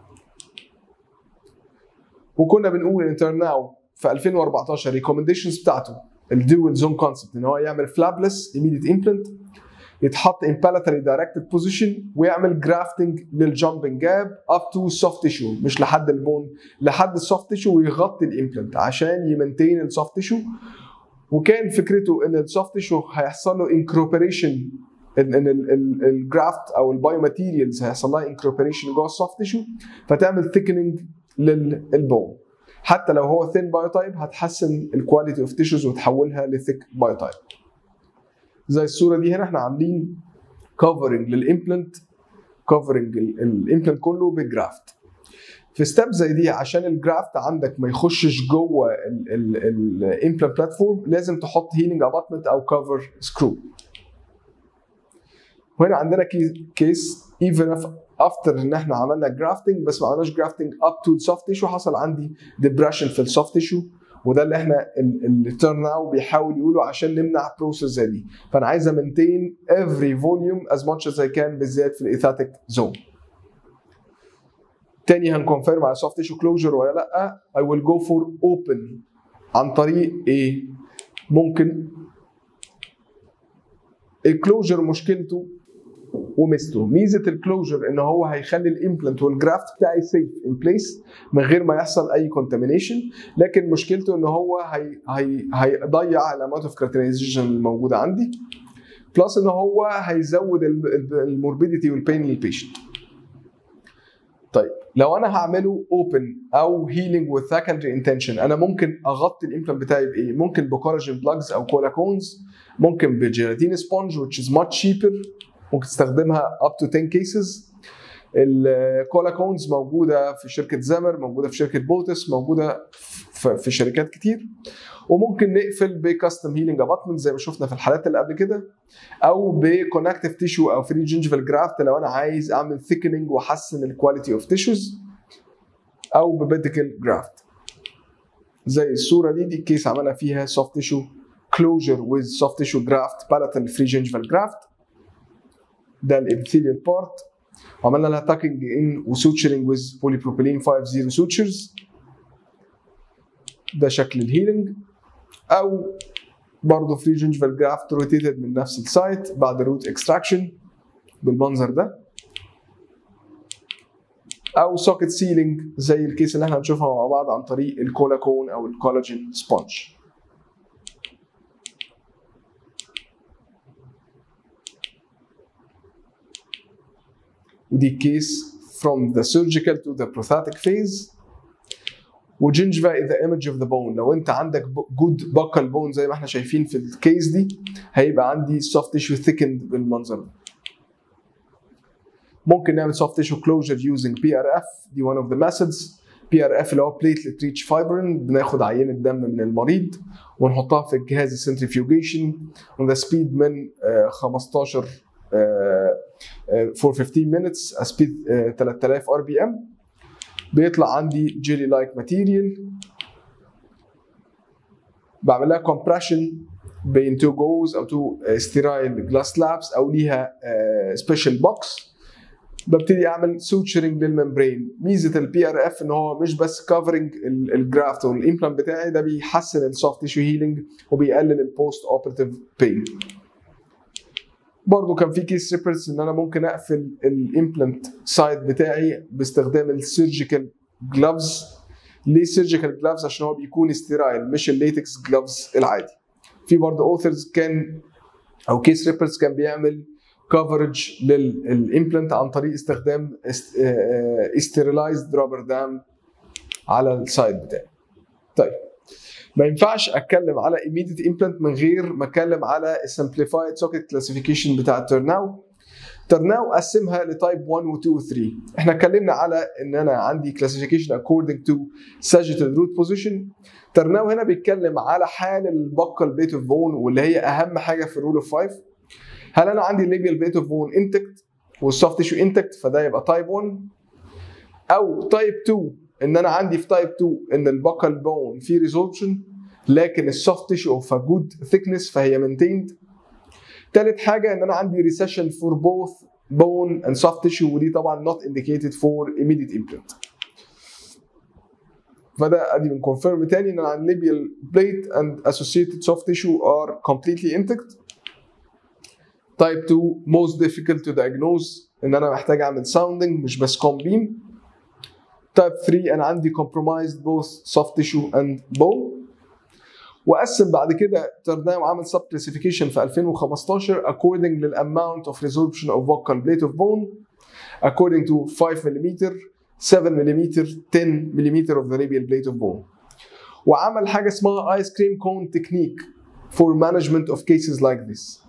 وكنا بنقول ان ناو في 2014 ريكومنديشنز بتاعته الدول زون كونسبت ان هو يعمل فلابلس immediate امبلنت يتحط in palatally directed position ويعمل جرافتنج للجامبنج جاب اب تو سوفت تيشو مش لحد البون لحد السوفت تيشو ويغطي الامبلنت عشان يمنتين السوفت تيشو وكان فكرته ان السوفت تيشو هيحصل له انكروبريشن ان ان الجرافت او البايو ماتيريالز هيحصل لها انكروبريشن جوه السوفت تيشو فتعمل ثيكننج للبون حتى لو هو ثين بايوتايب هتحسن الكواليتي اوف تيشوز وتحولها لثيك بايوتايب زي الصوره دي هنا احنا عاملين كفرنج للامبلنت كفرنج الامبلنت كله بالجرافت في ستيب زي دي عشان الجرافت عندك ما يخشش جوه الامبلانت بلاتفورم لازم تحط هيلينج اباتمنت او كفر سكرو وهنا عندنا كيس ايفن افتر ان احنا عملنا جرافتنج بس ما عملناش جرافتنج اب تو السوفت تيشو حصل عندي ديبرشن في السوفت تيشو وده اللي احنا التيرن ناو بيحاول يقولوا عشان نمنع بروسيس زي دي فانا عايز امنتين every volume as much as I can بالذات في الايثاتيك زون تاني هنكونفيرم على سوفت تيشو كلوجر ولا لا I will go for open عن طريق ايه ممكن الكلوجر مشكلته وميزته ميزه الكلوجر ان هو هيخلي الامبلانت والجرافت بتاعي سيف ان بليس من غير ما يحصل اي كونتامينيشن لكن مشكلته ان هو هي هي هيضيع الاماونت اوف كراتينايزيشن الموجوده عندي بلس ان هو هيزود الموربيديتي والبين للبيشنت طيب لو انا هعمله اوبن او هيلينج وذ سكندري انتنشن انا ممكن اغطي الامبلانت بتاعي بايه؟ ممكن بكولاجين بلاجز او كولاكونز ممكن بجيلاتين سبونج which is much cheaper ممكن تستخدمها up to 10 cases الكولا كونز موجوده في شركه زمر موجوده في شركه بوتس موجوده في شركات كتير وممكن نقفل بكاستم هيلينج اباتمنت زي ما شفنا في الحالات اللي قبل كده او بكونكتيف تيشو او فري جينجيفال جرافت لو انا عايز اعمل ثيكننج واحسن الكواليتي اوف تيشوز او ببيديكال جرافت زي الصوره دي دي كيس عملنا فيها سوفت تيشو كلوجر ويز سوفت تيشو جرافت بالاتال فري جينجيفال جرافت ده الابيثيليال بارت وعملنا لها تاكينج ان وسوتشرنج ويز بوليبروبيلين 50 سوتشرز ده شكل الهيلينج او برضه فري جينجيفال جرافت روتيتد من نفس السايت بعد روت اكستراكشن بالمنظر ده او سوكت سيلينج زي الكيس اللي احنا هنشوفها مع بعض عن طريق الكولاكون او الكولاجين سبونج ودي كيس from the surgical to the prosthetic phase وجنجفا is the image of the bone لو انت عندك good buccal bone زي ما احنا شايفين في الكيس دي هيبقى عندي soft tissue thickened بالمنظر ده ممكن نعمل soft tissue closure using PRF دي one of the methods PRF اللي هو platelet rich fibrin بناخد عينة دم من المريض ونحطها في الجهاز السنتريفيوجيشن وده سبيد من 15 for 15 minutes سبيد 3000 ار بي ام بيطلع عندي جيلي لايك ماتيريال بعمل لها كومبريشن بين تو جوز او تو ستيرايل جلاس سلابس او ليها سبيشال بوكس ببتدي اعمل سوتشرنج للممبرين ميزه البي ار اف ان هو مش بس كفرنج الجرافت والامبلانت بتاعي ده بيحسن السوفت تيشو هيلينج وبيقلل البوست اوبرتيف بين برضه كان في كيس ريبرز ان انا ممكن اقفل الامبلانت سايد بتاعي باستخدام السيرجيكال جلافز ليه سيرجيكال جلافز عشان هو بيكون ستيرايل مش الليتكس جلافز العادي في برضه اوثرز كان او كيس ريبرز كان بيعمل كفرج للامبلانت عن طريق استخدام استيرلايزد رابر دام على السايد بتاعي طيب ما ينفعش اتكلم على immediate implant من غير ما اتكلم على simplified socket classification بتاع ترناو ترناو قسمها لتايب 1 و 2 و 3 احنا اتكلمنا على ان انا عندي classification according to sagittal root position ترناو هنا بيتكلم على حال البقه بيت اوف بون واللي هي اهم حاجه في الرول اوف 5 هل انا عندي الليبيال بيت اوف بون انتكت والسوفت تيشو انتكت فده يبقى تايب 1 او تايب 2 ان انا عندي في تايب 2 ان البقل بون فيه ريزوربشن لكن السوفت تيشو اوف جود ثيكنس فهي مينتيند تالت حاجه ان انا عندي ريسيشن فور بوث بون اند سوفت تيشو ودي طبعا not indicated for immediate implant فده ادي بنكونفيرم تاني ان انا عندي labial plate and associated soft tissue are completely intact type 2 most difficult to diagnose ان انا محتاج اعمل sounding مش بس كوم بيم type 3 انا عندي compromised both soft tissue and bone وقسم بعد كده ترناو عمل سب كلاسيفيكيشن في 2015 according للاماونت of resorption of vocal plate of bone according to 5 mm 7 mm 10 mm of the labial plate of bone وعمل حاجه اسمها ice cream cone technique for management of cases like this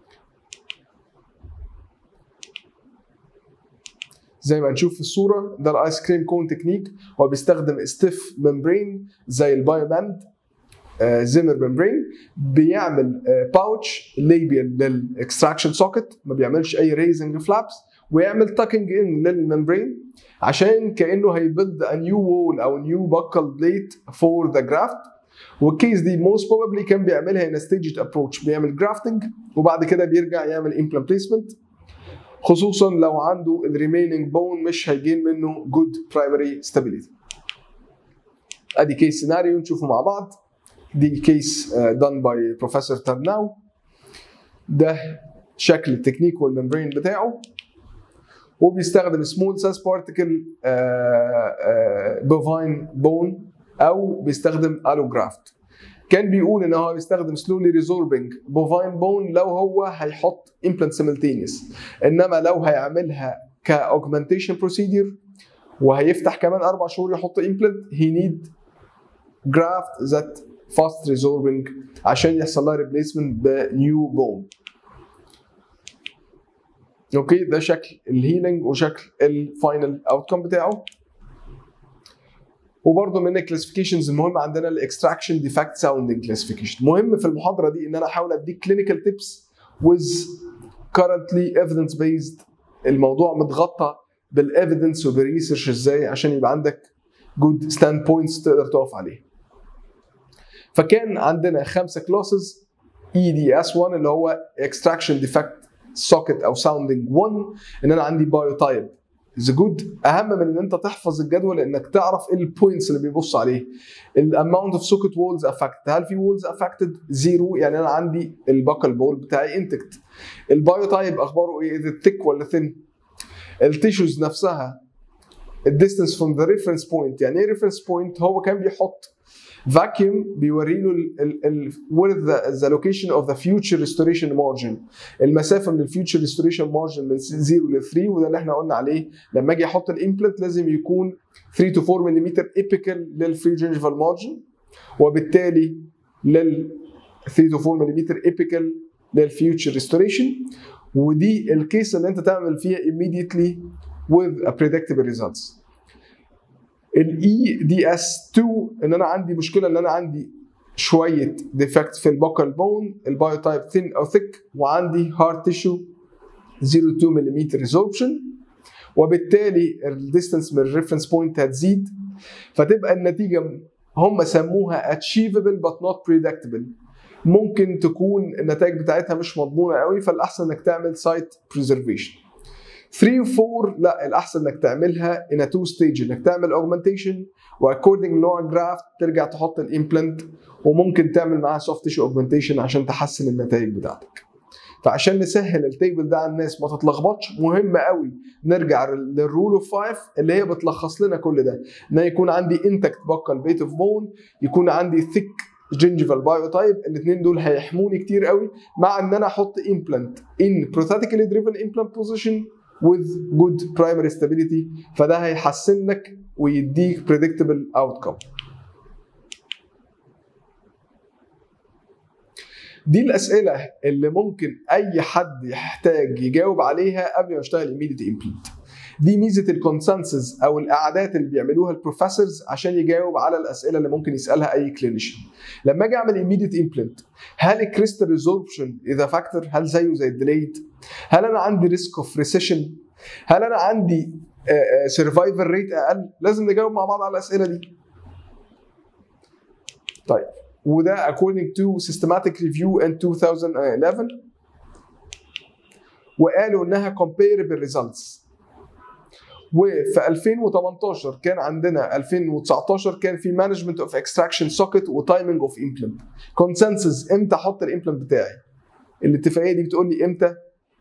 زي ما نشوف في الصوره ده الايس كريم كون تكنيك هو بيستخدم ستيف ممبرين زي البايوباند زيمر ممبرين بيعمل باوتش ليبيال للاكستراكشن سوكت ما بيعملش اي ريزنج فلابس ويعمل تاكينج ان للممبرين عشان كانه هيبيلد ا نيو وول او نيو بكل بليت فور ذا جرافت والكيس دي موست بروبلي كان بيعملها ان ستيجد ابروتش بيعمل جرافتنج وبعد كده بيرجع يعمل امبلانت بليسمنت خصوصا لو عنده الريميننج بون مش هيجين منه جود برايمري ستابيليتي ادي كيس سيناريو نشوفه مع بعض دي كيس دان باي بروفيسور ترناو ده شكل التكنيك والممبرين بتاعه وبيستخدم سمول ساس بارتكل بوفاين بون او بيستخدم الوجرافت كان بيقول ان هو بيستخدم سلولي ريزوربنج بوفاين بون لو هو هيحط امبلانت سيملتينيوس انما لو هيعملها كاوجمانتيشن بروسيدير وهيفتح كمان اربع شهور يحط امبلانت هي نيد جرافت ذات فاست ريزوربنج عشان يحصل لها ريبليسمنت بنيو بون اوكي ده شكل الهيلينج وشكل الفاينل اوتكم بتاعه وبرضه من الكلاسيفيكيشنز المهم عندنا الاكستراكشن ديفكت ساوندنج كلاسيفيكيشن مهم في المحاضره دي ان انا احاول اديك كلينيكال تيبس with currently evidence based الموضوع متغطى بالايفيدنس وبالريسيرش ازاي عشان يبقى عندك جود ستاند بوينتس تقدر تقف عليه فكان عندنا خمسه كلاسز اي دي اس 1 اللي هو اكستراكشن ديفكت سوكت او ساوندنج 1 ان انا عندي بايو تايب از جود اهم من ان انت تحفظ الجدول انك تعرف ايه البوينتس اللي بيبص عليه الاماونت اوف سوكت وولز افكتد هل في وولز افكتد زيرو يعني انا عندي الباكل بول بتاعي انتكت البايو تايب اخباره ايه اذا ثيك ولا ثين التيشوز نفسها الديستنس فروم ذا ريفرنس بوينت يعني ايه ريفرنس بوينت هو كان بيحط فاكيوم بيوري له where the, the location of the future restoration margin المسافه من الفيوتشر ريستوريشن مارجن من 0 ل 3 وده اللي احنا قلنا عليه لما اجي احط الامبلانت لازم يكون 3 to 4 ملم ايبيكال للفري جينجيفال مارجن وبالتالي لل 3 to 4 ملم ايبيكال للفيوتشر ريستوريشن ودي الكيس اللي انت تعمل فيها immediately with a predictable results الاي دي اس 2 ان انا عندي مشكله ان انا عندي شويه ديفكت في البوكال بون البايو تايب ثين او ثيك وعندي هارد تيشو 0.2 ملم ريزوربشن وبالتالي الديستنس من الريفرنس بوينت هتزيد فتبقى النتيجه هم سموها achievable but not predictable ممكن تكون النتائج بتاعتها مش مضمونه قوي فالاحسن انك تعمل سايت بريزرفيشن 3 و 4 لا الاحسن انك تعملها in a two stage انك تعمل augmentation واكوردنج لنوع الجرافت ترجع تحط الامبلانت وممكن تعمل معاها سوفت تيشو اوجمنتيشن عشان تحسن النتائج بتاعتك. فعشان نسهل التيبل ده على الناس ما تتلخبطش مهم قوي نرجع للرول اوف 5 اللي هي بتلخص لنا كل ده ان يكون عندي انتكت بكال بيت اوف بون يكون عندي ثيك جينجيفال بايو تايب الاثنين دول هيحموني كتير قوي مع ان انا احط امبلانت ان بروثاتيكالي دريفن امبلانت بوزيشن with good primary stability فده هيحسن لك ويديك predictable outcome دي الاسئله اللي ممكن اي حد يحتاج يجاوب عليها قبل ما يشتغل immediate implant دي ميزه الكونسنسس او القعدات اللي بيعملوها البروفيسورز عشان يجاوب على الاسئله اللي ممكن يسالها اي كلينيشن لما اجي اعمل immediate implant هل الكريستال ريزوربشن اذا فاكتور هل زيه زي الديليد هل انا عندي ريسك اوف ريسيشن هل انا عندي سرفايفل ريت اقل لازم نجاوب مع بعض على الاسئله دي طيب وده according to systematic review in 2011 وقالوا انها comparable results وفي 2018 كان عندنا 2019 كان في مانجمنت اوف اكستراكشن سوكت وتايمنج اوف امبلنت كونسنسس امتى احط الامبلنت بتاعي الاتفاقيه دي بتقول لي امتى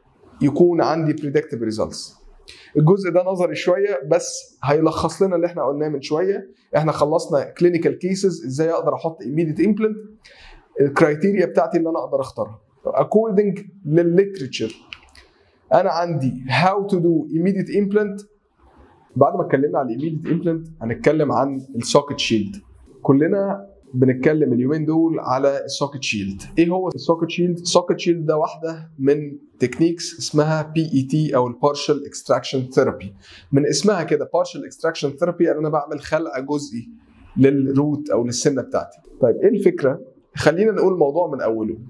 يكون عندي بريدكتيف ريزلتس الجزء ده نظري شويه بس هيلخص لنا اللي احنا قلناه من شويه احنا خلصنا كلينيكال كيسز ازاي اقدر احط ايميديت امبلنت الكرايتيريا بتاعتي اللي انا اقدر اختارها according للليترشر انا عندي how to do immediate implant بعد ما اتكلمنا عن الايميديت امبلنت هنتكلم عن السوكت شيلد كلنا بنتكلم اليومين دول على السوكت شيلد ايه هو السوكت شيلد السوكت شيلد ده واحده من تكنيكس اسمها بي اي تي او البارشال اكستراكشن ثيرابي من اسمها كده بارشال اكستراكشن ثيرابي يعني انا بعمل خلع جزئي للروت او للسنه بتاعتي طيب ايه الفكره خلينا نقول الموضوع من اوله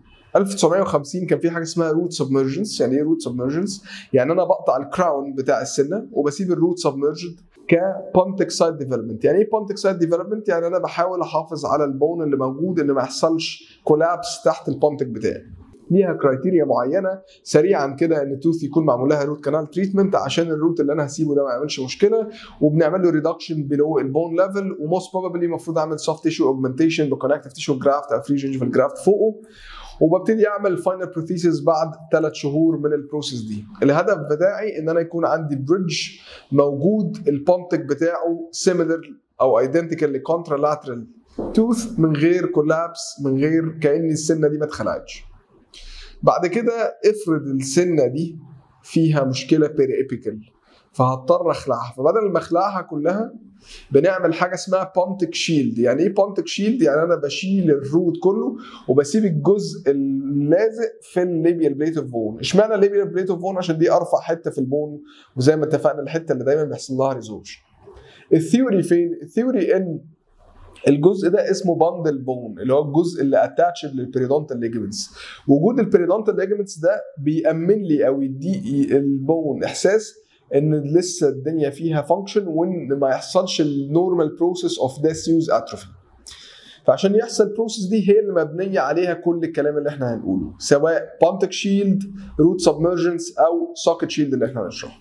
1950 كان في حاجه اسمها روت سبمرجنس يعني ايه روت سبمرجنس يعني انا بقطع الكراون بتاع السنه وبسيب الروت سبمرجد كبونتك سايد ديفلوبمنت يعني ايه بونتك سايد ديفلوبمنت يعني انا بحاول احافظ على البون اللي موجود ان ما يحصلش كولابس تحت البونتك بتاعي ليها كرايتيريا معينه سريعا كده ان التوث يكون معمول لها روت كانال تريتمنت عشان الروت اللي انا هسيبه ده ما يعملش مشكله وبنعمل له ريدكشن بلو البون ليفل وموست بروبلي المفروض اعمل سوفت تيشو اوجمنتيشن بكونكتيف تيشو جرافت او فري جينجيفال جرافت فوقه وببتدي اعمل فاينل بروثيسيس بعد ثلاث شهور من البروسيس دي الهدف بتاعي ان انا يكون عندي بريدج موجود البونتك بتاعه سيميلر او ايدنتيكال لكونترالاترال توث من غير كولابس من غير كان السنه دي ما اتخلعتش بعد كده افرض السنه دي فيها مشكله بيريبيكال فهضطر اخلعها فبدل ما اخلعها كلها بنعمل حاجه اسمها بونتك شيلد يعني ايه بونتك شيلد يعني انا بشيل الروت كله وبسيب الجزء اللازق في الليبيال بليت اوف بون اشمعنى الليبيال بليت اوف بون عشان دي ارفع حته في البون وزي ما اتفقنا الحته اللي دايما بيحصل لها ريزورش الثيوري فين الثيوري ان الجزء ده اسمه باندل بون اللي هو الجزء اللي اتاتشد للبريدونتال ليجمنتس وجود البريدونتال ليجمنتس ده بيأمن لي او يدي البون احساس ان لسه الدنيا فيها فانكشن وان ما يحصلش النورمال بروسيس اوف ديس يوز اتروفي فعشان يحصل البروسيس دي هي اللي مبنيه عليها كل الكلام اللي احنا هنقوله سواء بونتك شيلد روت سبمرجنس او سوكت شيلد اللي احنا هنشرحه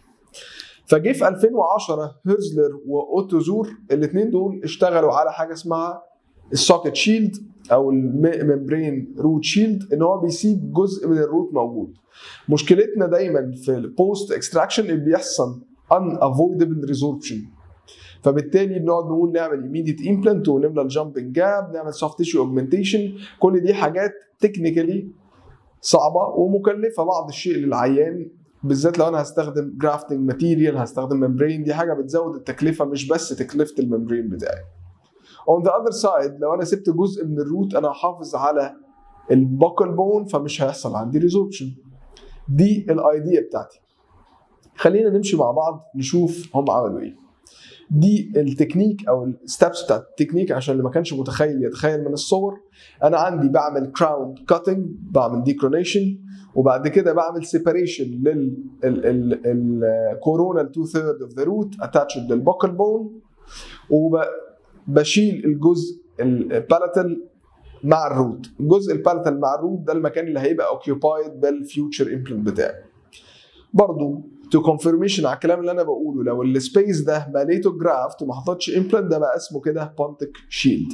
فجه في 2010 هيرزلر واوتوزور الاثنين دول اشتغلوا على حاجه اسمها السوكت شيلد او الممبرين روت شيلد ان هو بيسيب جزء من الروت موجود مشكلتنا دايما في البوست اكستراكشن اللي بيحصل unavoidable resorption فبالتالي بنقعد نقول نعمل immediate implant ونملى الجامبنج جاب نعمل soft tissue augmentation كل دي حاجات تكنيكالي صعبه ومكلفه بعض الشيء للعيان بالذات لو انا هستخدم جرافتنج ماتيريال هستخدم ممبرين دي حاجه بتزود التكلفه مش بس تكلفه الممبرين بتاعي اون ذا اذر سايد لو انا سبت جزء من الروت انا هحافظ على البوكل بون فمش هيحصل عندي ريزوربشن دي الايديا بتاعتي خلينا نمشي مع بعض نشوف هم عملوا ايه دي التكنيك او الستبس بتاعت التكنيك عشان اللي ما كانش متخيل يتخيل من الصور انا عندي بعمل كراون كاتنج بعمل ديكرونيشن وبعد كده بعمل سيباريشن للكورونال تو ثيرد اوف ذا روت اتاتشد للبوكل بون وبشيل الجزء البالاتال مع الروت الجزء البالاتال مع الروت ده المكان اللي هيبقى اوكيوبايد بالفيوتشر امبلنت بتاعي برضو تو كونفirmation على الكلام اللي انا بقوله لو السبيس ده مليته جرافت وما حطيتش امبلنت ده بقى اسمه كده بونتك شيلد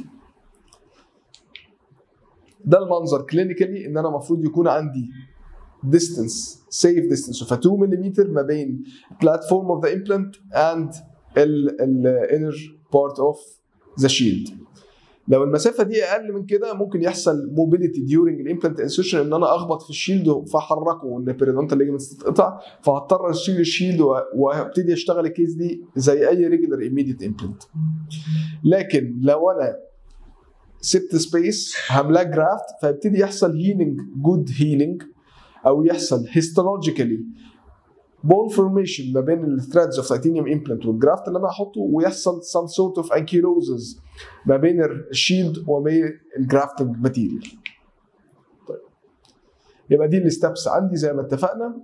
ده المنظر كلينيكالي ان انا المفروض يكون عندي distance safe distance of 2 ملم ما بين platform of the implant and ال ال inner part of the shield لو المسافه دي اقل من كده ممكن يحصل موبيليتي ديورنج الامبلانت انسيشن ان انا اخبط في الشيلد فاحركه وان البيريدونتال ليجمنتس تتقطع فهضطر اشيل الشيلد وهبتدي اشتغل الكيس دي زي اي ريجولار ايميديت امبلانت لكن لو انا سبت سبيس هملاه جرافت فيبتدي يحصل هيلينج جود هيلينج او يحصل هيستولوجيكالي بون فورميشن ما بين الثريدز اوف تيتانيوم امبلانت والجرافت اللي انا هحطه ويحصل some sort of ankylosis ما بين الشيلد وما بين الجرافتنج ماتيريال طيب يبقى دي الستبس عندي زي ما اتفقنا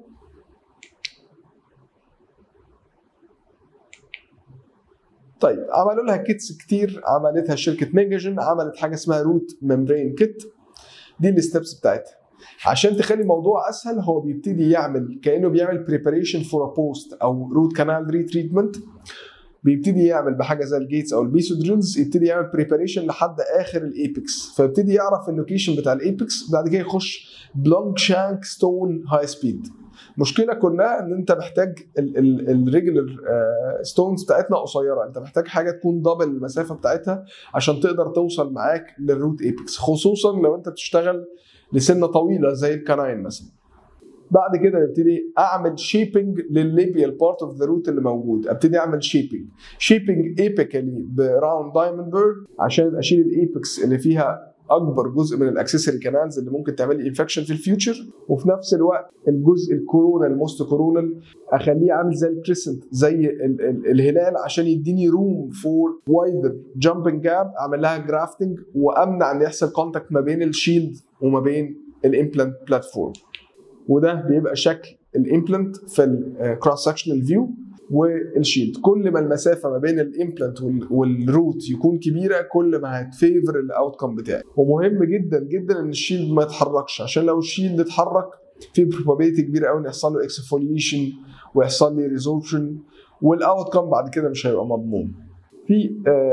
طيب عملوا لها كيتس كتير عملتها شركه ميجاجن عملت حاجه اسمها روت ممبرين كيت دي الستبس بتاعتها عشان تخلي الموضوع اسهل هو بيبتدي يعمل كانه بيعمل بريباريشن فور ا بوست او روت كانال ريتريتمنت بيبتدي يعمل بحاجه زي الجيتس او البيسودرنز يبتدي يعمل بريباريشن لحد اخر الايبكس فيبتدي يعرف اللوكيشن بتاع الايبكس بعد كده يخش بلونج شانك ستون هاي سبيد المشكله كلها ان انت محتاج الريجولر ستونز بتاعتنا قصيره انت محتاج حاجه تكون دبل المسافه بتاعتها عشان تقدر توصل معاك للروت ايبكس خصوصا لو انت بتشتغل لسنه طويله زي الكناين مثلا بعد كده ابتدي اعمل شيبنج للليبيال بارت اوف ذا روت اللي موجود ابتدي اعمل شيبنج شيبنج ايبيكالي براوند دايموند بيرد عشان اشيل الايبكس اللي فيها اكبر جزء من الاكسسوري كانالز اللي ممكن تعمل لي انفكشن في الفيوتشر وفي نفس الوقت الجزء الكورونا الموست كورونال اخليه عامل زي الكريسنت زي ال ال الهلال عشان يديني روم فور وايدر جامبنج جاب اعمل لها جرافتنج وامنع ان يحصل كونتاكت ما بين الشيلد وما بين الامبلانت بلاتفورم وده بيبقى شكل الامبلانت في الكروس سكشنال فيو والشيلد كل ما المسافه ما بين الامبلانت والروت يكون كبيره كل ما هتفيفر الاوتكم بتاعي ومهم جدا جدا ان الشيلد ما يتحركش عشان لو الشيلد اتحرك في probability كبيره قوي ان يحصل له اكسفوليشن ويحصل لي ريزوربشن والاوتكم بعد كده مش هيبقى مضمون في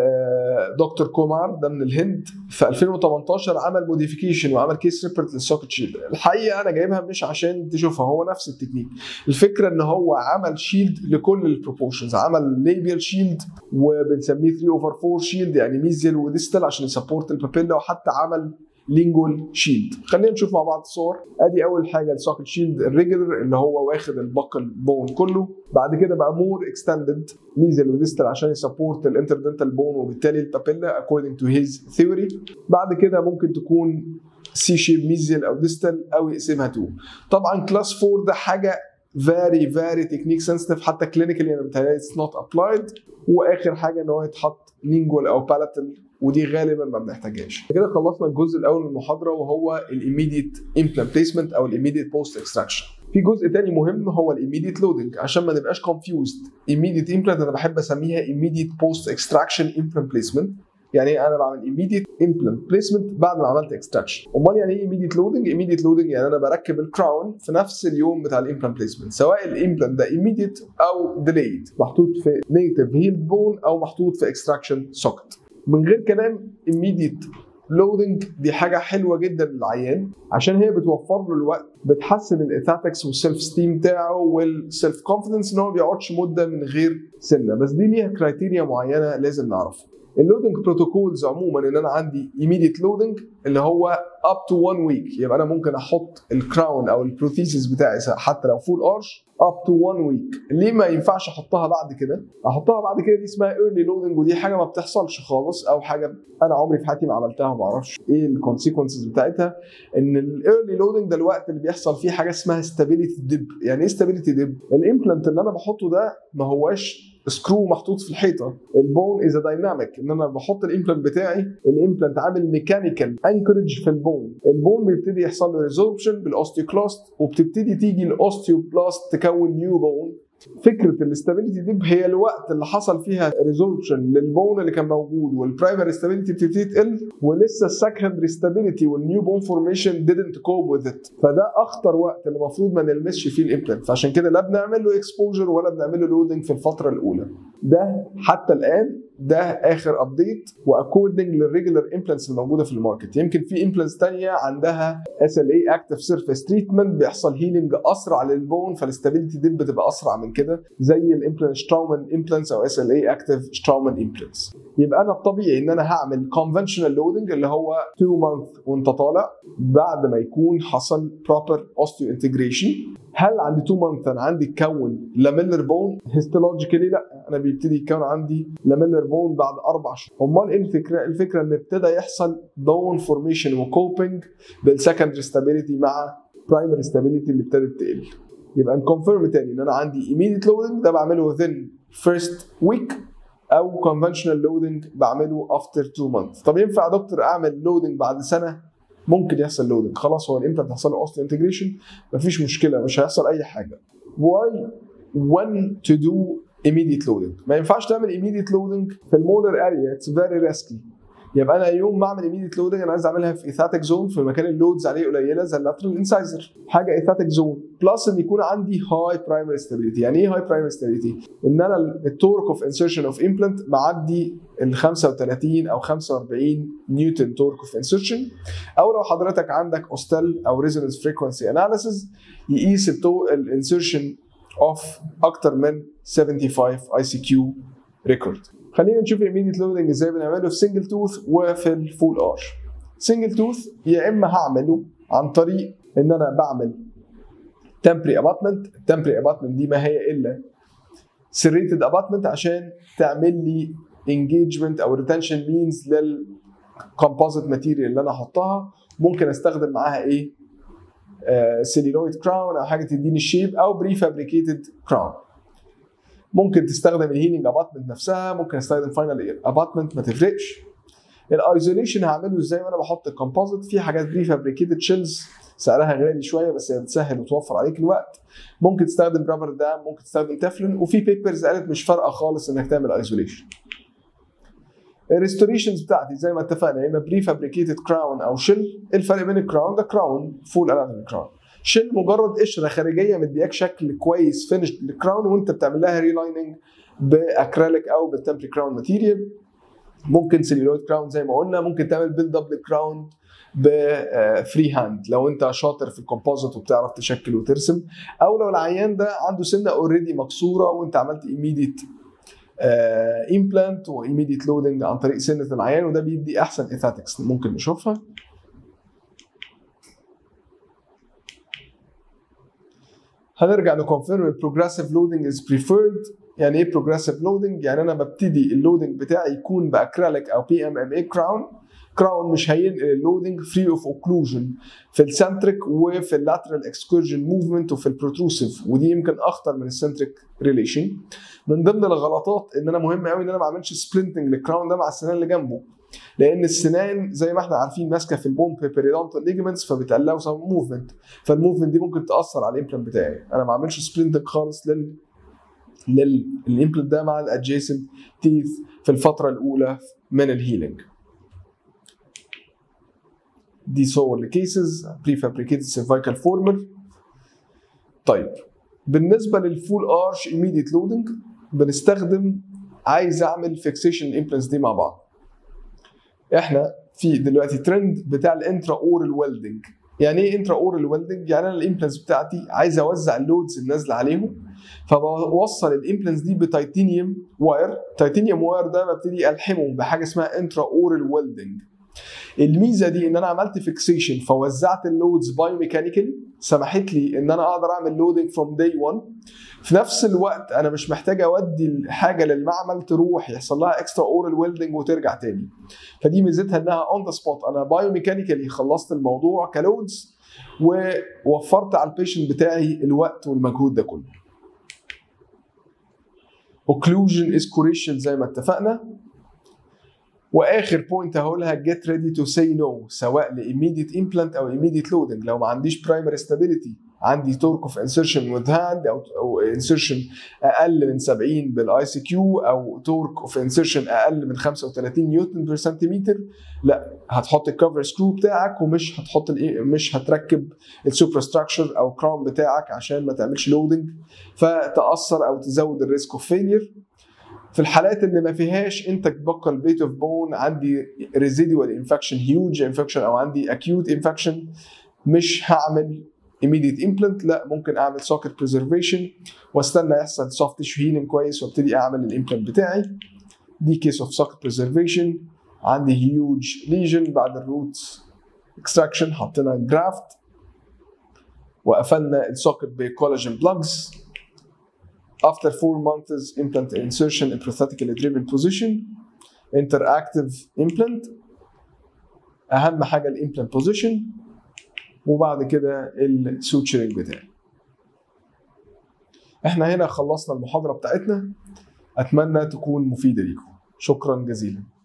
دكتور كومار ده من الهند في 2018 عمل موديفيكيشن وعمل كيس ريبورت للسوكت شيلد الحقيقه انا جايبها مش عشان تشوفها هو نفس التكنيك الفكره ان هو عمل شيلد لكل البروبورشنز عمل ليبيال شيلد وبنسميه 3 اوفر 4 شيلد يعني ميزيال وديستال عشان يسبورت البابيلا وحتى عمل لينجول شيلد خلينا نشوف مع بعض الصور ادي اول حاجه السوكت شيلد الريجولر اللي هو واخد البقل بون كله بعد كده بقى مور اكستندد ميزل وديستال عشان يسبورت الانتردنتال بون وبالتالي البابيلا according to his theory بعد كده ممكن تكون سي شيب ميزيال او ديستال او يقسمها تو طبعا كلاس 4 ده حاجه فيري فيري تكنيك سنسيتيف حتى كلينيكالي انا متهيألي اتس نوت ابلايد واخر حاجه ان هو يتحط لينجوال او بالاتال ودي غالبا ما بنحتاجهاش كده خلصنا الجزء الاول من المحاضره وهو الايميديت امبلانت بليسمنت او الايميديت بوست اكستراكشن في جزء تاني مهم هو الايميديت لودنج عشان ما نبقاش كونفيوزد ايميديت امبلانت انا بحب اسميها ايميديت بوست اكستراكشن امبلانت بليسمنت يعني انا بعمل immediate implant placement بعد ما عملت extraction امال يعني ايه immediate loading immediate loading يعني انا بركب الكراون في نفس اليوم بتاع الامبلانت بليسمنت سواء الامبلانت ده immediate او delayed محطوط في native healed bone او محطوط في extraction socket من غير كلام immediate لودنج دي حاجه حلوه جدا للعيان عشان هي بتوفر له الوقت بتحسن الاثاتكس والسيلف ستيم بتاعه والسيلف كونفدنس ان هو ما بيقعدش مده من غير سنه بس دي ليها كرايتيريا معينه لازم نعرفها اللودنج بروتوكولز عموما ان انا عندي immediate لودنج اللي هو up to one week يبقى انا ممكن احط الكراون او البروثيسيس بتاعي حتى لو فول ارش up to one week ليه ما ينفعش احطها بعد كده احطها بعد كده دي اسمها early loading ودي حاجه ما بتحصلش خالص او حاجه انا عمري في حياتي ما عملتها ما اعرفش ايه الكونسيكونسز بتاعتها ان الايرلي لودنج ده الوقت اللي بيحصل فيه حاجه اسمها stability ديب يعني ايه stability ديب الامبلانت اللي انا بحطه ده ما هواش سكرو محطوط في الحيطه البون از دايناميك ان انا بحط الامبلانت بتاعي الامبلانت عامل ميكانيكال انكورج في البون البون بيبتدي يحصل له ريزوربشن بالاوستيوكلاست وبتبتدي تيجي الاوستيوبلاست تكون نيو بون فكره الاستابيليتي دي هي الوقت اللي حصل فيها ريزوربشن للبون اللي كان موجود والبرايمري ستابيليتي بتبتدي تقل ولسه السكندري ستابيليتي والنيو بون فورميشن didn't كوب وذ ات فده اخطر وقت اللي المفروض ما نلمسش فيه الامبلانت فعشان كده لا بنعمل له اكسبوجر ولا بنعمل له لودنج في الفتره الاولى ده حتى الان ده اخر ابديت واكوردنج للريجولار امبلانتس الموجوده في الماركت يمكن في امبلانتس ثانيه عندها اس ال اي اكتف سيرفيس تريتمنت بيحصل هيلينج اسرع للبون فالاستابيليتي دي بتبقى اسرع من كده زي الامبلانت شتراومان امبلانتس او اس ال اي اكتف شتراومان امبلانتس يبقى انا الطبيعي ان انا هعمل كونفنشنال لودنج اللي هو 2 مانث وانت طالع بعد ما يكون حصل بروبر اوستيو انتجريشن هل عند 2 مانث انا عندي تكون لاميلر بون هيستولوجيكالي لا انا بيبتدي يتكون عندي لاميلر بون بعد اربع شهور امال ايه الفكره الفكره ان ابتدى يحصل بون فورميشن وكوبنج بالسكندري ستابيليتي مع برايمري ستابيليتي اللي ابتدت تقل يبقى نكونفيرم تاني ان انا عندي immediate loading ده بعمله within first week او conventional loading بعمله after two months طب ينفع يا دكتور اعمل loading بعد سنه ممكن يحصل لودنج خلاص هو الامبلانت هيحصل له اصلا انتجريشن مفيش مشكله مش هيحصل اي حاجه why when to do immediate loading ما ينفعش تعمل immediate loading في المولر اريا اتس فيري ريسكي يبقى انا يوم ما اعمل immediate loading انا عايز اعملها في ايثاتيك زون في مكان اللودز عليه قليله زي اللاترال انسايزر حاجه ايثاتيك زون بلس ان يكون عندي هاي برايمري ستابيليتي يعني ايه هاي برايمري ستابيليتي ان انا التورك اوف انسرشن اوف امبلانت معدي ال 35 او 45 نيوتن تورك اوف انسرشن او لو حضرتك عندك اوستال او ريزونانس فريكونسي اناليسيز يقيس الانسرشن اوف اكتر من 75 اي سي كيو ريكورد خلينا نشوف immediate loading ازاي بنعمله في سنجل توث وفي الفول ار سنجل توث يا اما هعمله عن طريق ان انا بعمل temporary abutment temporary abutment دي ما هي الا serrated abutment عشان تعمل لي engagement او retention means للcomposite material اللي انا احطها ممكن استخدم معاها ايه سيليلويد كراون او حاجه تديني الشيب او بري فابريكيتد كراون ممكن تستخدم الهيلينج اباتمنت نفسها ممكن استخدم فاينل اباتمنت ما تفرقش الايزوليشن هعمله ازاي وانا بحط الكومبوزيت في حاجات بري فابريكيتد شيلز سعرها غالي شويه بس هي بتسهل وتوفر عليك الوقت ممكن تستخدم رابر دام ممكن تستخدم تeflon وفي بيبرز قالت مش فارقه خالص انك تعمل ايزوليشن الريستوريشنز بتاعتي زي ما اتفقنا يا اما بري فابريكيتد كراون او شيل الفرق بين الكراون ده كراون فول اناتومي كراون شيل مجرد قشره خارجيه مدياك شكل كويس فينش للكراون وانت بتعمل لها ريلايننج باكريليك او بالتمبري كراون ماتيريال ممكن سيليلويد كراون زي ما قلنا ممكن تعمل بيلد اب للكراون بفري هاند لو انت شاطر في الكومبوزيت وبتعرف تشكل وترسم او لو العيان ده عنده سنه اوريدي مكسوره وانت عملت ايميديت امبلانت وايميديت لودنج عن طريق سنه العيان وده بيدي احسن ايثاتكس ممكن نشوفها هنرجع نكونفيرم البروجريسيف لودنج از بريفيرد يعني ايه بروجريسيف لودنج يعني انا ببتدي اللودنج بتاعي يكون باكريليك او بي ام ام اي كراون كراون مش هينقل اللودنج فري اوف اوكلوجن في السنتريك وفي اللاترال اكسكورجن موفمنت وفي البروتروسيف ودي يمكن اخطر من السنتريك ريليشن من ضمن الغلطات ان انا مهم قوي ان انا ما اعملش سبلنتنج للكراون ده مع السنان اللي جنبه لان السنان زي ما احنا عارفين ماسكه في البوم بيريدونتال ليجمنتس فبتقلقوا سم موفمنت فالموفمنت دي ممكن تاثر على الامبلانت بتاعي انا ما اعملش سبلنتنج خالص لل للامبلانت ده مع الادجيسنت تيث في الفتره الاولى من الهيلينج دي صور لكيسز بري فابريكيتد سيرفايكال فورمر طيب بالنسبه للفول ارش ايميديت لودنج بنستخدم عايز اعمل فيكسيشن الامبلانتس دي مع بعض احنا في دلوقتي ترند بتاع الانترا اورال ويلدنج يعني ايه انترا اورال ويلدنج يعني انا الامبلانتس بتاعتي عايز اوزع اللودز النازله عليهم فبوصل الامبلانتس دي بتيتانيوم واير تيتانيوم واير ده ببتدي الحمه بحاجه اسمها انترا اورال ويلدنج الميزه دي ان انا عملت فيكسيشن فوزعت اللودز باي ميكانيكال سمحت لي ان انا اقدر اعمل لودنج فروم داي 1 في نفس الوقت انا مش محتاج اودي الحاجه للمعمل تروح يحصل لها اكسترا اورال ويلدنج وترجع تاني فدي ميزتها انها اون ذا سبوت انا بايو ميكانيكالي خلصت الموضوع كلودز ووفرت على البيشنت بتاعي الوقت والمجهود ده كله اوكلوجن از كوريشن زي ما اتفقنا واخر بوينت هقولها جيت ريدي تو سي نو سواء لايميديت امبلانت او ايميديت لودنج لو ما عنديش برايمري ستابيليتي عندي تورك اوف انسرشن وذ هاند او او انسرشن اقل من 70 بالاي سي كيو او تورك اوف انسرشن اقل من 35 نيوتن بير سنتيمتر لا هتحط الكفر سكرو بتاعك ومش هتحط مش هتركب السوبر ستراكشر او كراون بتاعك عشان ما تعملش لودنج فتاثر او تزود الريسك اوف فيلير في الحالات اللي ما فيهاش انتج بقى البيت اوف بون عندي ريزيدوال انفكشن هيوج انفكشن او عندي اكيوت انفكشن مش هعمل immediate implant لا ممكن اعمل socket preservation واستنى يحصل soft tissue healing كويس وابتدي اعمل الامبلانت بتاعي دي كيس اوف socket preservation عندي huge lesion بعد الروت extraction حطينا جرافت وقفلنا السوكت بكولاجين بلاجز after four months implant insertion in prosthetically driven position interactive implant اهم حاجه الامبلانت بوزيشن وبعد كده السوتشرنج بتاعي احنا هنا خلصنا المحاضره بتاعتنا اتمنى تكون مفيده ليكم شكرا جزيلا